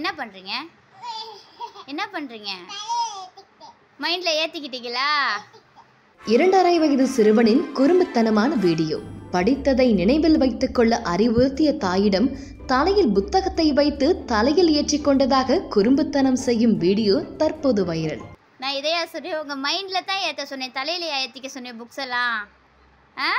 என்ன பண்ணுறீங்க என்ன பண்ணுறீங்க மைண்டில் ஏற்றிக்கிட்டீங்களா இரண்டரை வயது சிறுவனின் குறும்புத்தனமான வீடியோ படித்ததை நினைவில் வைத்துக் கொள்ள அறிவுறுத்திய தாயிடம் தலையில் புத்தகத்தை வைத்து தலையில் ஏற்றிக்கொண்டதாக குறும்புத்தனம் செய்யும் வீடியோ தற்போது வைரல் நான் இதையா சொல்லி உங்கள் மைண்டில் தான் ஏற்ற சொன்னேன் தலையில ஏற்றிக்க சொன்னேன் புக்ஸ் எல்லாம் ஆ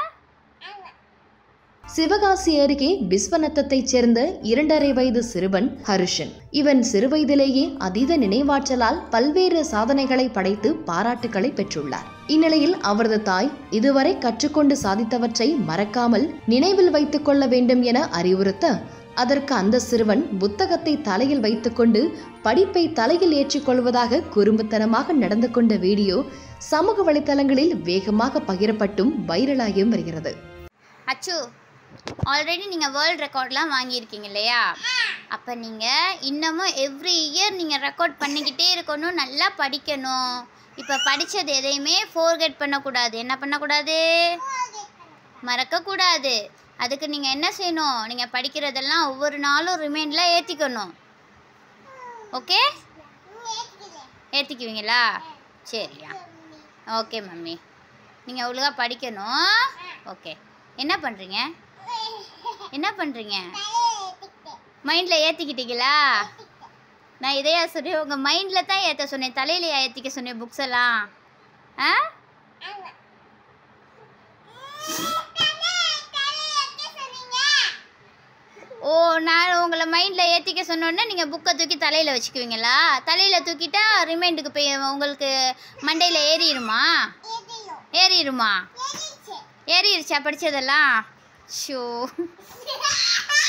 சிவகாசி அருகே பிஸ்வநத்தத்தைச் சேர்ந்த இரண்டரை வயது சிறுவன் ஹருஷன் இவன் சிறுவயதிலேயே அதீத நினைவாற்றலால் பல்வேறு சாதனைகளை படைத்து பாராட்டுகளை பெற்றுள்ளார் இந்நிலையில் அவரது தாய் இதுவரை கற்றுக்கொண்டு சாதித்தவற்றை மறக்காமல் நினைவில் வைத்துக் கொள்ள வேண்டும் என அறிவுறுத்த அதற்கு அந்த சிறுவன் புத்தகத்தை தலையில் வைத்துக்கொண்டு படிப்பை தலையில் ஏற்றிக்கொள்வதாக குறும்புத்தனமாக நடந்து கொண்ட வீடியோ சமூக வலைதளங்களில் வேகமாக பகிரப்பட்டும் வைரலாகியும் வருகிறது அச்சு ஆல்ரெடி நீங்கள் வேர்ல்ட் ரெக்கார்ட்லாம் வாங்கியிருக்கீங்க இல்லையா அப்போ நீங்கள் இன்னமும் எவ்ரி இயர் நீங்கள் ரெக்கார்ட் பண்ணிக்கிட்டே இருக்கணும் நல்லா படிக்கணும் இப்போ படித்தது எதையுமே ஃபோர்கெட் பண்ணக்கூடாது என்ன பண்ணக்கூடாது மறக்கக்கூடாது அதுக்கு நீங்கள் என்ன செய்யணும் நீங்கள் படிக்கிறதெல்லாம் ஒவ்வொரு நாளும் ரிமைண்டில் ஏற்றிக்கணும் ஓகே ஏற்றிக்குவீங்களா சரியா ஓகே மம்மி நீங்கள் ஒழுங்காக படிக்கணும் ஓகே என்ன பண்ணுறீங்க என்ன பண்ணுறீங்க மைண்டில் ஏற்றிக்கிட்டீங்களா நான் இதையா சொல்லி உங்கள் மைண்டில் தான் ஏற்ற சொன்னேன் தலையில ஏற்றிக்க சொன்னேன் புக்ஸ் எல்லாம் ஆ ஓ நான் உங்களை மைண்டில் ஏற்றிக்க சொன்னோன்னே நீங்கள் புக்கை தூக்கி தலையில் வச்சுக்குவீங்களா தலையில் தூக்கிட்டா ரிமைண்டுக்கு போய் உங்களுக்கு மண்டையில் ஏறிடுமா ஏறிடுமா ஏறிடுச்சா படித்ததெல்லாம் ஷோ